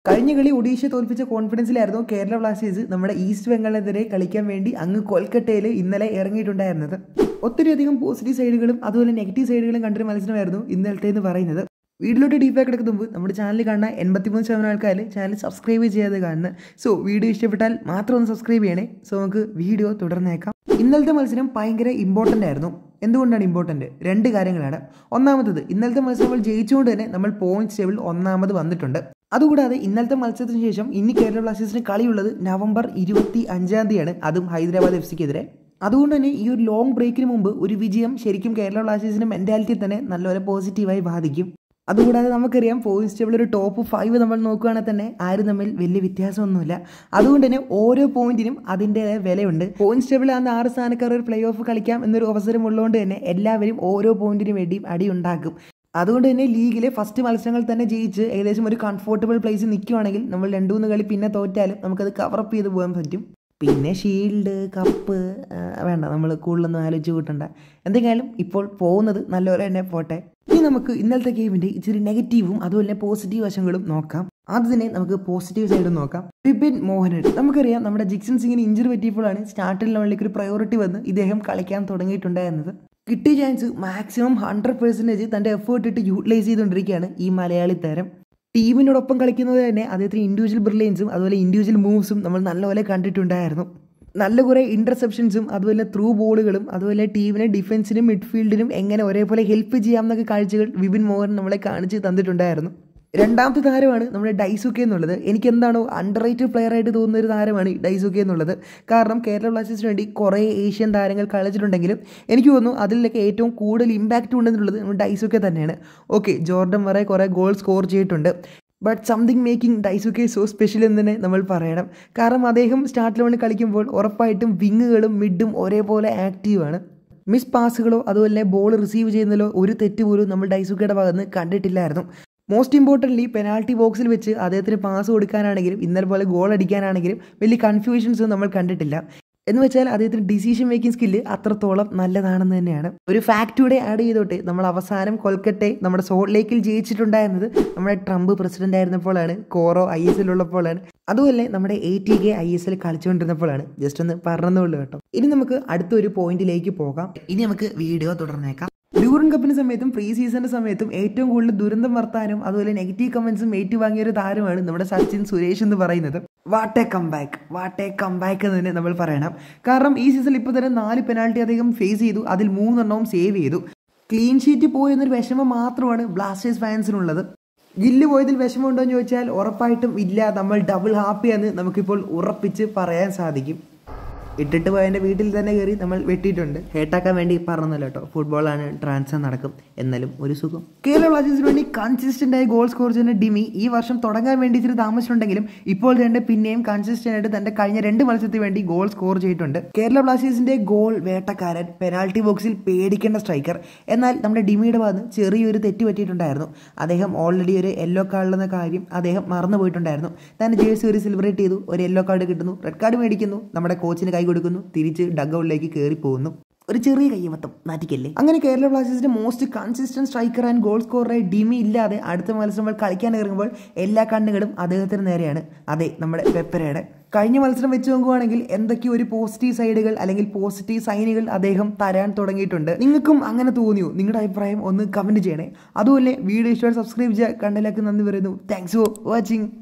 കഴിഞ്ഞ കളി ഒഡീഷ തോൽപ്പിച്ച കോൺഫിഡൻസിലായിരുന്നു കേരള ബ്ലാസ്റ്റേഴ്സ് നമ്മുടെ ഈസ്റ്റ് ബംഗാളിനെതിരെ കളിക്കാൻ വേണ്ടി അങ്ങ് കൊൽക്കത്തയിൽ ഇന്നലെ ഇറങ്ങിയിട്ടുണ്ടായിരുന്നത് ഒത്തിരിയധികം പോസിറ്റീവ് സൈഡുകളും അതുപോലെ നെഗറ്റീവ് സൈഡുകളും കണ്ടൊരു മത്സരമായിരുന്നു ഇന്നലത്തെ എന്ന് പറയുന്നത് വീഡിയോയിലോട്ട് ഡീപ്പായി കിടക്കുന്ന മുമ്പ് നമ്മുടെ ചാനൽ കാണുന്ന എൺപത്തിമൂന്ന് ശതമാനം ആൾക്കാർ ചാനൽ സബ്സ്ക്രൈബ് ചെയ്യാതെ കാണുന്നത് സോ വീഡിയോ ഇഷ്ടപ്പെട്ടാൽ മാത്രം ഒന്ന് സബ്സ്ക്രൈബ് ചെയ്യണേ സോ നമുക്ക് വീഡിയോ തുടർന്നേക്കാം ഇന്നലത്തെ മത്സരം ഭയങ്കര ഇമ്പോർട്ടൻ്റ് ആയിരുന്നു എന്തുകൊണ്ടാണ് ഇമ്പോർട്ടൻ്റ് രണ്ട് കാര്യങ്ങളാണ് ഒന്നാമത്തത് ഇന്നലത്തെ മത്സരങ്ങൾ ജയിച്ചുകൊണ്ട് തന്നെ നമ്മൾ പോയിന്റ്സ് ടേബിൾ ഒന്നാമത് വന്നിട്ടുണ്ട് അതുകൂടാതെ ഇന്നലത്തെ മത്സരത്തിന് ശേഷം ഇനി കേരള ബ്ലാസ്റ്റേഴ്സിന് കളിയുള്ളത് നവംബർ ഇരുപത്തി അഞ്ചാം തീയതിയാണ് അതും ഹൈദരാബാദ് എഫ് സിക്കെതിരെ അതുകൊണ്ട് തന്നെ ഈ ഒരു ലോങ് ബ്രേക്കിന് മുമ്പ് ഒരു വിജയം ശരിക്കും കേരള ബ്ലാസ്റ്റേഴ്സിന്റെ മെന്റാലിറ്റി തന്നെ നല്ലപോലെ പോസിറ്റീവായി ബാധിക്കും അതുകൂടാതെ നമുക്കറിയാം പോയിന്റ്സ് ടേബിൾ ഒരു ടോപ്പ് ഫൈവ് നമ്മൾ നോക്കുകയാണെങ്കിൽ തന്നെ ആരും തമ്മിൽ വലിയ വ്യത്യാസമൊന്നുമില്ല അതുകൊണ്ട് തന്നെ ഓരോ പോയിന്റിനും അതിൻ്റെതായ വിലയുണ്ട് പോയിന്റ്സ് ടേബിൾ ആകുന്ന ആറ് സ്ഥാനക്കാർ ഒരു പ്ലേ ഓഫ് കളിക്കാം എന്നൊരു അവസരം ഉള്ളതുകൊണ്ട് തന്നെ എല്ലാവരും ഓരോ പോയിന്റിനും വേണ്ടിയും അടി ഉണ്ടാക്കും അതുകൊണ്ട് തന്നെ ലീഗിലെ ഫസ്റ്റ് മത്സരങ്ങൾ തന്നെ ജയിച്ച് ഏകദേശം ഒരു കംഫർട്ടബിൾ പ്ലേസിൽ നിൽക്കുവാണെങ്കിൽ നമ്മൾ രണ്ടു മൂന്ന് കളി പിന്നെ തോറ്റാലും നമുക്കത് കവറപ്പ് ചെയ്ത് പോകാൻ പറ്റും പിന്നെ ഷീൽഡ് കപ്പ് വേണ്ട നമ്മൾ കൂടുതലൊന്നും ആലോചിച്ച് കൂട്ടണ്ട എന്തെങ്കിലും ഇപ്പോൾ പോകുന്നത് നല്ലപോലെ തന്നെ പോട്ടെ ഇനി നമുക്ക് ഇന്നലത്തെ ഗെയിമിന്റെ ഇച്ചിരി നെഗറ്റീവും അതുപോലെ പോസിറ്റീവ് വശങ്ങളും നോക്കാം ആദ്യം തന്നെ നമുക്ക് പോസിറ്റീവ് സൈഡ് നോക്കാം ബിപിൻ മോഹനൻ നമുക്കറിയാം നമ്മുടെ ജിക്സൺ സിംഗിന് ഇഞ്ചുറി പറ്റിയപ്പോഴാണ് സ്റ്റാർട്ടിൽ നമ്മളിലേക്ക് ഒരു പ്രയോറിറ്റി വന്ന് ഇദ്ദേഹം കളിക്കാൻ തുടങ്ങിയിട്ടുണ്ടായിരുന്നത് കിട്ടിയ ചാൻസ് മാക്സിമം ഹൺഡ്രഡ് പെർസെൻറ്റേജ് തൻ്റെ എഫേർട്ട് ഇട്ട് യൂട്ടിലൈസ് ചെയ്തുകൊണ്ടിരിക്കുകയാണ് ഈ മലയാളി താരം ടീമിനോടൊപ്പം കളിക്കുന്നത് തന്നെ അദ്ദേഹത്തിന് ഇൻഡിവിജ്വൽ ബ്രില്യൻസും അതുപോലെ ഇൻഡിവിജ്വൽ മൂവ്സും നമ്മൾ നല്ലപോലെ കണ്ടിട്ടുണ്ടായിരുന്നു നല്ല കുറേ ഇൻ്റർസെപ്ഷൻസും അതുപോലെ ത്രൂ ബോളുകളും അതുപോലെ ടീമിനെ ഡിഫൻസിനും മിഡ്ഫീൽഡിനും എങ്ങനെ ഒരേപോലെ ഹെൽപ്പ് ചെയ്യാമെന്നൊക്കെ കാഴ്ചകൾ വിപിൻ മോഹൻ നമ്മളെ കാണിച്ച് തന്നിട്ടുണ്ടായിരുന്നു രണ്ടാമത്തെ താരമാണ് നമ്മുടെ ഡൈസുക്കെ എന്നുള്ളത് എനിക്ക് എന്താണോ അണ്ടർ റേറ്റഡ് പ്ലെയർ ആയിട്ട് തോന്നുന്ന ഒരു താരമാണ് ഡൈസുക്കെ എന്നുള്ളത് കാരണം കേരള ബ്ലാസ്റ്റേഴ്സിന് വേണ്ടി കുറേ ഏഷ്യൻ താരങ്ങൾ കളിച്ചിട്ടുണ്ടെങ്കിലും എനിക്ക് തോന്നുന്നു അതിലൊക്കെ ഏറ്റവും കൂടുതൽ ഇമ്പാക്റ്റ് ഉണ്ടെന്നുള്ളത് നമ്മുടെ ഡൈസുക്കെ തന്നെയാണ് ഓക്കെ ജോർഡൻ വരെ കുറേ ഗോൾ സ്കോർ ചെയ്തിട്ടുണ്ട് but something making Daisuke so special എന്ന് തന്നെ നമ്മൾ പറയണം കാരണം അദ്ദേഹം സ്റ്റാർട്ട് ലെവലിൽ കളിക്കുമ്പോൾ ഉറപ്പായിട്ടും വിങ്ങുകളും മിഡും ഒരേപോലെ ആക്റ്റീവാണ് മിസ് പാസുകളോ അതുപോലെ ബോൾ റിസീവ് ചെയ്യുന്നതിലോ ഒരു തെറ്റ് പോലും നമ്മൾ ഡൈസുക്കയുടെ ഭാഗത്ത് കണ്ടിട്ടില്ലായിരുന്നു മോസ്റ്റ് ഇമ്പോർട്ടൻ്റ്ലി പെനാൾട്ടി ബോക്സിൽ വെച്ച് അദ്ദേഹത്തിന് പാസ് കൊടുക്കാനാണെങ്കിലും ഇന്നലെ പോലെ ഗോൾ അടിക്കാനാണെങ്കിലും വലിയ കൺഫ്യൂഷൻസ് നമ്മൾ കണ്ടിട്ടില്ല എന്ന് വെച്ചാൽ അദ്ദേഹത്തിന് ഡിസിഷൻ മേക്കിംഗ് സ്കില്ല് അത്രത്തോളം നല്ലതാണെന്ന് തന്നെയാണ് ഒരു ഫാക്റ്റൂടെ ആഡ് ചെയ്തോട്ടെ നമ്മൾ അവസാനം കൊൽക്കട്ടെ നമ്മുടെ സോൾട്ട് ലേക്കിൽ ജയിച്ചിട്ടുണ്ടായിരുന്നത് നമ്മുടെ ട്രംപ് പ്രസിഡന്റ് ആയിരുന്നപ്പോഴാണ് കോറോ ഐ എസ് എൽ ഉള്ളപ്പോഴാണ് അതുപോലെ നമ്മുടെ A T K I S L കളിച്ചുകൊണ്ടിരുന്നപ്പോഴാണ് ജസ്റ്റ് ഒന്ന് പറഞ്ഞതുള്ളൂ കേട്ടോ ഇനി നമുക്ക് അടുത്തൊരു പോയിന്റിലേക്ക് പോകാം ഇനി നമുക്ക് വീഡിയോ തുടർന്നേക്കാം ഡ്യൂറൻ കപ്പിന് സമയത്തും പ്രീ സീസണിന്റെ സമയത്തും ഏറ്റവും കൂടുതൽ ദുരന്തം വർത്താനും അതുപോലെ നെഗറ്റീവ് കമന്റ്സും ഏറ്റുവാങ്ങിയ ഒരു താരമാണ് നമ്മുടെ സച്ചിൻ സുരേഷ് എന്ന് പറയുന്നത് what a comeback what a comeback എന്ന് തന്നെ നമ്മൾ പറയണം കാരണം ഈ സീസണിൽ ഇപ്പോൾ തന്നെ നാല് പെനാൾട്ടി അദ്ദേഹം ഫേസ് ചെയ്തു അതിൽ മൂന്നെണ്ണവും സേവ് ചെയ്തു ക്ലീൻ ഷീറ്റ് പോയി എന്നൊരു വിഷമം മാത്രമാണ് ബ്ലാസ്റ്റേഴ്സ് ഫാൻസിനുള്ളത് ഗില്ല് പോയതിൽ വിഷമമുണ്ടോ എന്ന് ചോദിച്ചാൽ ഉറപ്പായിട്ടും ഇല്ല നമ്മൾ ഡബിൾ ഹാപ്പിയാന്ന് നമുക്കിപ്പോൾ ഉറപ്പിച്ച് പറയാൻ സാധിക്കും ഇട്ടിട്ട് പോയതിൻ്റെ വീട്ടിൽ തന്നെ കയറി നമ്മൾ വെട്ടിയിട്ടുണ്ട് ഹേട്ടാക്കാൻ വേണ്ടി പറഞ്ഞല്ലോ കേട്ടോ ഫുട്ബോളാണ് ട്രാൻസ്ഫർ നടക്കും എന്നാലും ഒരു സുഖം കേരള ബ്ലാസ്റ്റേഴ്സിന് വേണ്ടി കൺസിസ്റ്റന്റ് ആയി ഗോൾ സ്കോർ ചെയ്യുന്ന ഡിമി ഈ വർഷം തുടങ്ങാൻ വേണ്ടി ഇച്ചിരി താമസിച്ചിട്ടുണ്ടെങ്കിലും ഇപ്പോൾ തന്നെ പിന്നെയും കൺസിസ്റ്റന്റ് ആയിട്ട് തന്റെ കഴിഞ്ഞ രണ്ട് മത്സരത്തിന് വേണ്ടി ഗോൾ സ്കോർ ചെയ്തിട്ടുണ്ട് കേരള ബ്ലാസ്റ്റേഴ്സിന്റെ ഗോൾ വേട്ടക്കാരൻ പെനാൾട്ടി ബോക്സിൽ പേടിക്കേണ്ട സ്ട്രൈക്കർ എന്നാൽ നമ്മുടെ ഡിമിയുടെ ഭാഗത്ത് ചെറിയൊരു തെറ്റ് പറ്റിയിട്ടുണ്ടായിരുന്നു അദ്ദേഹം ഓൾറെഡി ഒരു യെല്ലോ കാർഡിലെന്ന കാര്യം അദ്ദേഹം മറന്നു പോയിട്ടുണ്ടായിരുന്നു തന്റെ ജേഴ്സി ഒരു സിൽവറേറ്റ് ചെയ്തു ഒരു യെല്ലോ കാർഡ് കിട്ടുന്നു റെഡ് കാർഡ് മേടിക്കുന്നു നമ്മുടെ കോച്ചിന് കൈ കൊടുക്കുന്നു തിരിച്ച് ഡഗ് ഔട്ടിലേക്ക് കയറി പോകുന്നു ഒരു ചെറിയ കയ്യമത്തം നാറ്റിക്കല്ലേ അങ്ങനെ കേരള ബ്ലാസ്റ്റേഴ്സിന്റെ most consistent striker and goal സ്കോറായി ഡിമി ഇല്ലാതെ അടുത്ത മത്സരങ്ങൾ കളിക്കാൻ ഇറങ്ങുമ്പോൾ എല്ലാ കണ്ണുകളും അദ്ദേഹത്തിന് നേരെയാണ് അതെ നമ്മുടെ പെപ്പരയുടെ കഴിഞ്ഞ മത്സരം വെച്ച് നോക്കുവാണെങ്കിൽ എന്തൊക്കെയോ ഒരു പോസിറ്റീവ് സൈഡുകൾ അല്ലെങ്കിൽ പോസിറ്റീവ് സൈനുകൾ അദ്ദേഹം തരാൻ തുടങ്ങിയിട്ടുണ്ട് നിങ്ങൾക്കും അങ്ങനെ തോന്നിയോ നിങ്ങളുടെ അഭിപ്രായം ഒന്ന് കമന്റ് ചെയ്യണേ അതുപോലെ വീഡിയോ ഇഷ്ടമായി സബ്സ്ക്രൈബ് ചെയ്യുക കണ്ടതിലേക്ക് നന്ദി പറയുന്നു താങ്ക്സ് ഫോർ വാച്ചിങ്